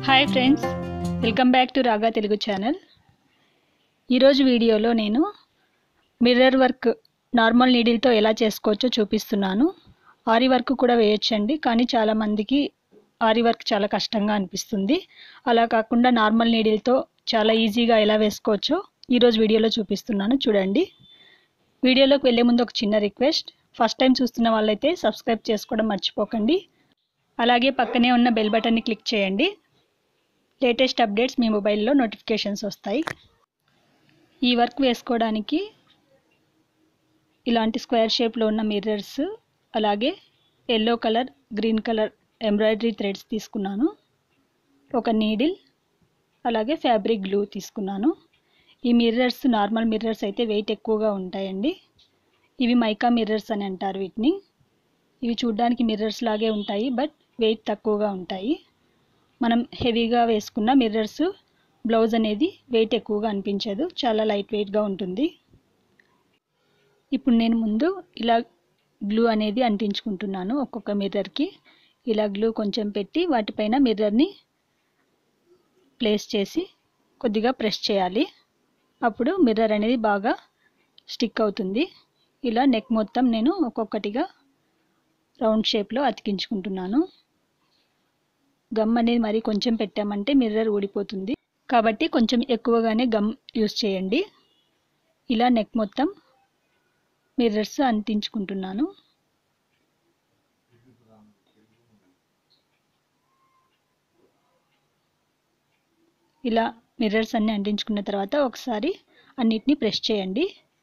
hi friends welcome back to Raga Telugu channel ఈరోజు వీడియోలో నేను మిర్రర్ వర్క్ నార్మల్ నీడిల్తో ఎలా చేసుకోవచ్చో చూపిస్తున్నాను ఆరి వర్క్ కూడా వేయొచ్చండి కానీ చాలామందికి ఆరి వర్క్ చాలా కష్టంగా అనిపిస్తుంది అలా కాకుండా నార్మల్ నీడిల్తో చాలా ఈజీగా ఎలా వేసుకోవచ్చో ఈరోజు వీడియోలో చూపిస్తున్నాను చూడండి వీడియోలోకి వెళ్ళే ముందు ఒక చిన్న రిక్వెస్ట్ ఫస్ట్ టైం చూస్తున్న వాళ్ళైతే సబ్స్క్రైబ్ చేసుకోవడం మర్చిపోకండి అలాగే పక్కనే ఉన్న బెల్ బటన్ని క్లిక్ చేయండి లేటెస్ట్ అప్డేట్స్ మీ మొబైల్లో నోటిఫికేషన్స్ వస్తాయి ఈ వర్క్ వేసుకోవడానికి ఇలాంటి స్క్వేర్ షేప్లో ఉన్న మిర్రర్స్ అలాగే yellow colour green colour embroidery threads తీసుకున్నాను ఒక నీడిల్ అలాగే ఫ్యాబ్రిక్ గ్లూ తీసుకున్నాను ఈ మిర్రర్స్ నార్మల్ మిర్రర్స్ అయితే వెయిట్ ఎక్కువగా ఉంటాయండి ఇవి మైకా మిర్రర్స్ అని అంటారు వీటిని ఇవి చూడ్డానికి మిర్రర్స్ లాగే ఉంటాయి బట్ వెయిట్ తక్కువగా ఉంటాయి మనం హెవీగా వేసుకున్న మిర్రర్స్ బ్లౌజ్ అనేది వెయిట్ ఎక్కువగా అనిపించదు చాలా లైట్ వెయిట్గా ఉంటుంది ఇప్పుడు నేను ముందు ఇలా గ్లూ అనేది అంటించుకుంటున్నాను ఒక్కొక్క మిర్రర్కి ఇలా గ్లూ కొంచెం పెట్టి వాటిపైన మిర్రర్ని ప్లేస్ చేసి కొద్దిగా ప్రెస్ చేయాలి అప్పుడు మిర్రర్ అనేది బాగా స్టిక్ అవుతుంది ఇలా నెక్ మొత్తం నేను ఒక్కొక్కటిగా రౌండ్ షేప్లో అతికించుకుంటున్నాను గమ్ అనేది మరి కొంచెం పెట్టామంటే మిర్రర్ ఊడిపోతుంది కాబట్టి కొంచెం ఎక్కువగానే గమ్ యూస్ చేయండి ఇలా నెక్ మొత్తం మిర్రర్స్ అంటించుకుంటున్నాను ఇలా మిర్రర్స్ అన్ని అంటించుకున్న తర్వాత ఒకసారి అన్నిటినీ ప్రెస్ చేయండి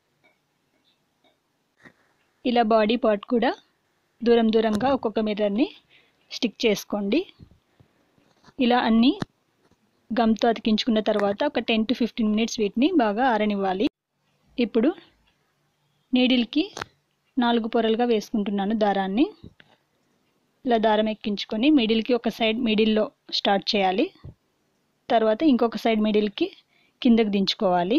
ఇలా బాడీ పార్ట్ కూడా దూరం దూరంగా ఒక్కొక్క మిర్రర్ని స్టిక్ చేసుకోండి ఇలా అన్నీ గమ్తో అతికించుకున్న తర్వాత ఒక టెన్ టు ఫిఫ్టీన్ మినిట్స్ వీటిని బాగా ఆరనివ్వాలి ఇప్పుడు నీడిల్కి నాలుగు పొరలుగా వేసుకుంటున్నాను దారాన్ని ఇలా దారం ఎక్కించుకొని మిడిల్కి ఒక సైడ్ మిడిల్లో స్టార్ట్ చేయాలి తర్వాత ఇంకొక సైడ్ మిడిల్కి కిందకి దించుకోవాలి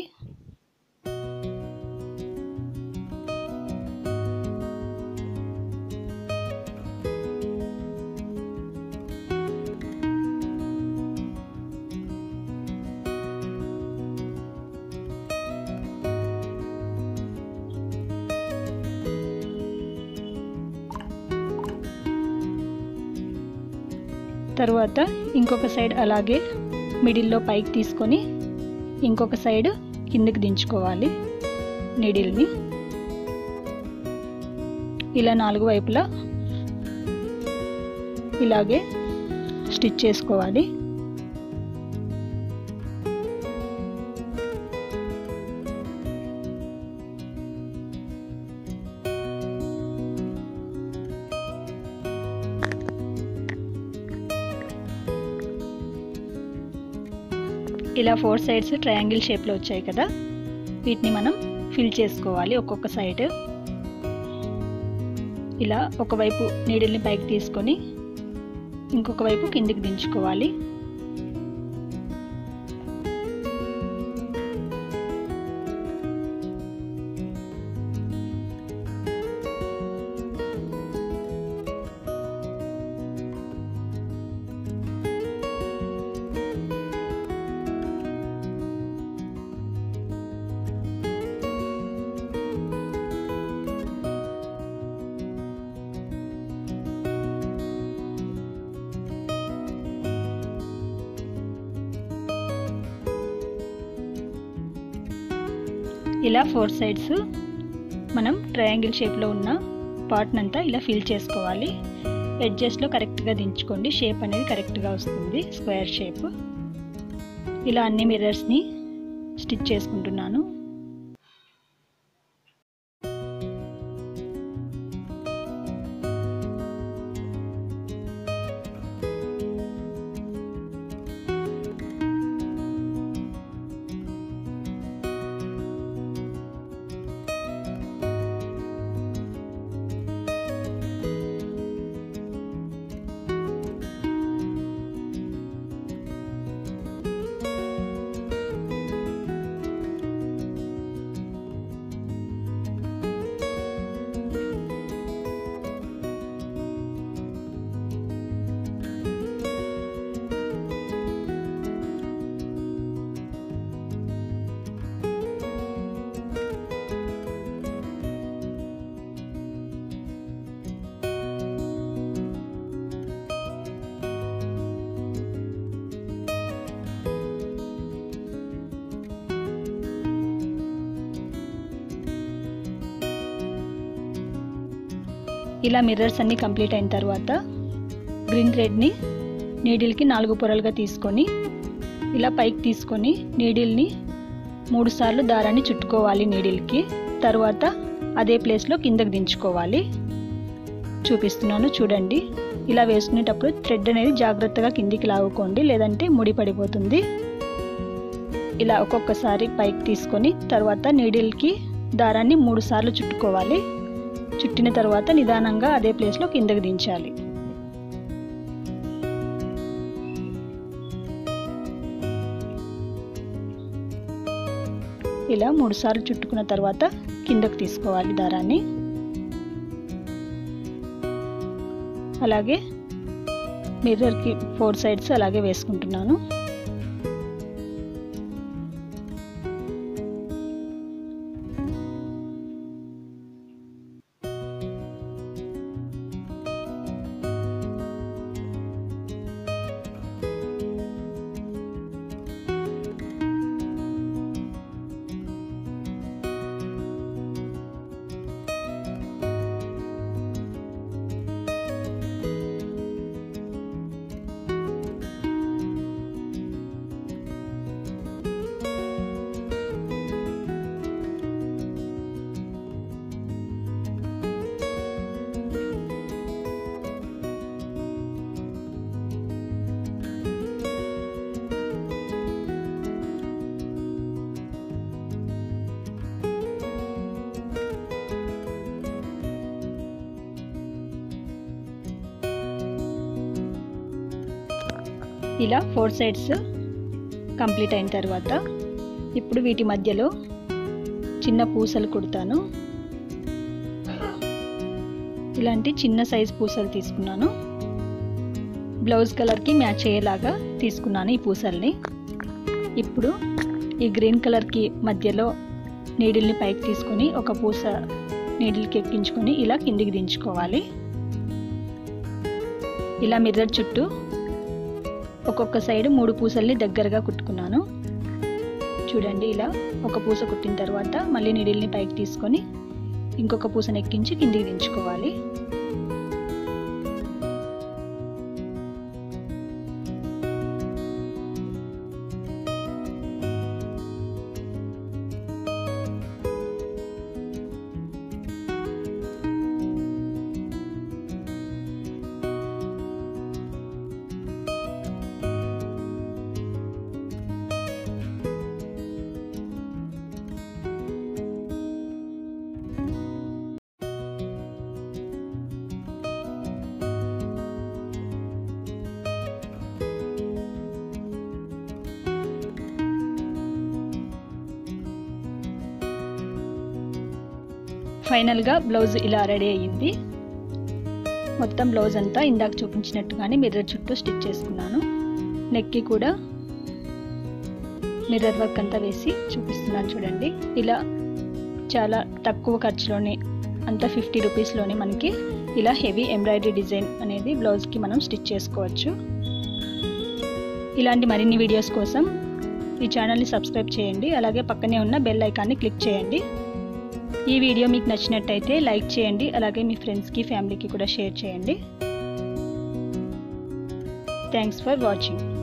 తర్వాత ఇంకొక సైడ్ అలాగే మిడిల్లో పైకి తీసుకొని ఇంకొక సైడ్ కిందకి దించుకోవాలి నీడిల్ని ఇలా నాలుగు వైపులా ఇలాగే స్టిచ్ చేసుకోవాలి ఇలా ఫోర్ సైడ్స్ ట్రయాంగిల్ షేప్లో వచ్చాయి కదా వీటిని మనం ఫిల్ చేసుకోవాలి ఒక్కొక్క సైడ్ ఇలా ఒకవైపు నీడిల్ని పైకి తీసుకొని ఇంకొక వైపు కిందికి దించుకోవాలి ఇలా ఫోర్ సైడ్స్ మనం ట్రయాంగిల్ షేప్లో ఉన్న పార్ట్ని అంతా ఇలా ఫిల్ చేసుకోవాలి ఎడ్జెస్లో కరెక్ట్గా దించుకోండి షేప్ అనేది కరెక్ట్గా వస్తుంది స్క్వేర్ షేప్ ఇలా అన్ని మిర్రర్స్ని స్టిచ్ చేసుకుంటున్నాను ఇలా మిర్రర్స్ అన్నీ కంప్లీట్ అయిన తర్వాత గ్రీన్ థ్రెడ్ని నీడిల్కి నాలుగు పొరలుగా తీసుకొని ఇలా పైకి తీసుకొని నీడిల్ని మూడు సార్లు దారాన్ని చుట్టుకోవాలి నీడిల్కి తర్వాత అదే ప్లేస్లో కిందకి దించుకోవాలి చూపిస్తున్నాను చూడండి ఇలా వేసుకునేటప్పుడు థ్రెడ్ అనేది జాగ్రత్తగా కిందికి లాగుకోండి లేదంటే ముడి పడిపోతుంది ఇలా ఒక్కొక్కసారి పైకి తీసుకొని తర్వాత నీడిల్కి దారాన్ని మూడు సార్లు చుట్టుకోవాలి చుట్టిన తర్వాత నిదానంగా అదే ప్లేస్లో కిందకి దించాలి ఇలా మూడు సార్లు చుట్టుకున్న తర్వాత కిందకు తీసుకోవాలి దారాన్ని అలాగే మిర్రర్కి ఫోర్ సైడ్స్ అలాగే వేసుకుంటున్నాను ఇలా ఫోర్ సైడ్స్ కంప్లీట్ అయిన తర్వాత ఇప్పుడు వీటి మధ్యలో చిన్న పూసలు కుడతాను ఇలాంటి చిన్న సైజ్ పూసలు తీసుకున్నాను బ్లౌజ్ కలర్కి మ్యాచ్ అయ్యేలాగా తీసుకున్నాను ఈ పూసల్ని ఇప్పుడు ఈ గ్రీన్ కలర్కి మధ్యలో నీడిల్ని పైకి తీసుకొని ఒక పూస నీడిల్కి ఎక్కించుకొని ఇలా కిందికి దించుకోవాలి ఇలా మిర్రర్ చుట్టూ ఒక్కొక్క సైడ్ మూడు పూసల్ని దగ్గరగా కుట్టుకున్నాను చూడండి ఇలా ఒక పూస కుట్టిన తర్వాత మళ్ళీ నీడిల్ని పైకి తీసుకొని ఇంకొక పూసను ఎక్కించి కిందికి దించుకోవాలి ఫైనల్గా బ్లౌజ్ ఇలా రెడీ అయ్యింది మొత్తం బ్లౌజ్ అంతా ఇందాక చూపించినట్టుగానే మిర్రర్ చుట్టూ స్టిచ్ చేసుకున్నాను నెక్కి కూడా మిర్రర్ వర్క్ అంతా వేసి చూపిస్తున్నాను చూడండి ఇలా చాలా తక్కువ ఖర్చులోనే అంత ఫిఫ్టీ రూపీస్లోనే మనకి ఇలా హెవీ ఎంబ్రాయిడరీ డిజైన్ అనేది బ్లౌజ్కి మనం స్టిచ్ చేసుకోవచ్చు ఇలాంటి మరిన్ని వీడియోస్ కోసం ఈ ఛానల్ని సబ్స్క్రైబ్ చేయండి అలాగే పక్కనే ఉన్న బెల్ ఐకాన్ని క్లిక్ చేయండి ఈ వీడియో మీకు నచ్చినట్టయితే లైక్ చేయండి అలాగే మీ ఫ్రెండ్స్కి ఫ్యామిలీకి కూడా షేర్ చేయండి థ్యాంక్స్ ఫర్ వాచింగ్